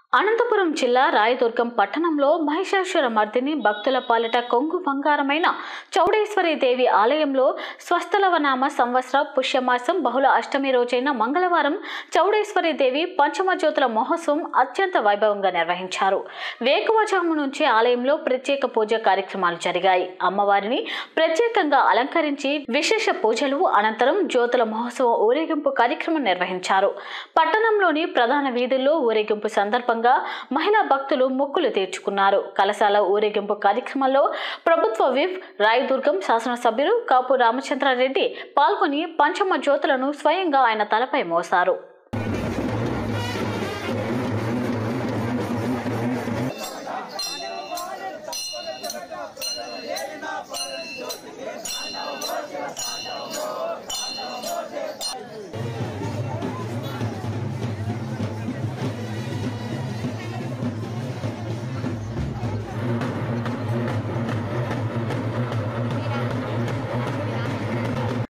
అనంతపురం జిల్లా రాయదుర్గం పట్టణంలో మహిషాసుర మర్దిని భక్తుల పాలిట కొంగు బంగారమైన చౌడేశ్వరి దేవి ఆలయంలో స్వస్థలవనామ సంవత్సర పుష్యమాసం బహుళ అష్టమి రోజైన మంగళవారం చౌడేశ్వరి దేవి పంచమ జ్యోతుల మహోత్సవం అత్యంత వైభవంగా నిర్వహించారు వేకువజాము నుంచి ఆలయంలో ప్రత్యేక పూజ కార్యక్రమాలు జరిగాయి అమ్మవారిని ప్రత్యేకంగా అలంకరించి విశేష పూజలు అనంతరం జ్యోతుల మహోత్సవ ఊరేగింపు కార్యక్రమం నిర్వహించారు పట్టణంలోని ప్రధాన వీధుల్లో ఊరేగింపు సందర్భంగా మహిళా భక్తులు మొక్కులు తీర్చుకున్నారు కలశాల ఊరేగింపు కార్యక్రమంలో ప్రభుత్వ విప్ రాయదుర్గం శాసనసభ్యులు కాపు రామచంద్రారెడ్డి పాల్గొని పంచమ జ్యోతులను స్వయంగా ఆయన తలపై మోశారు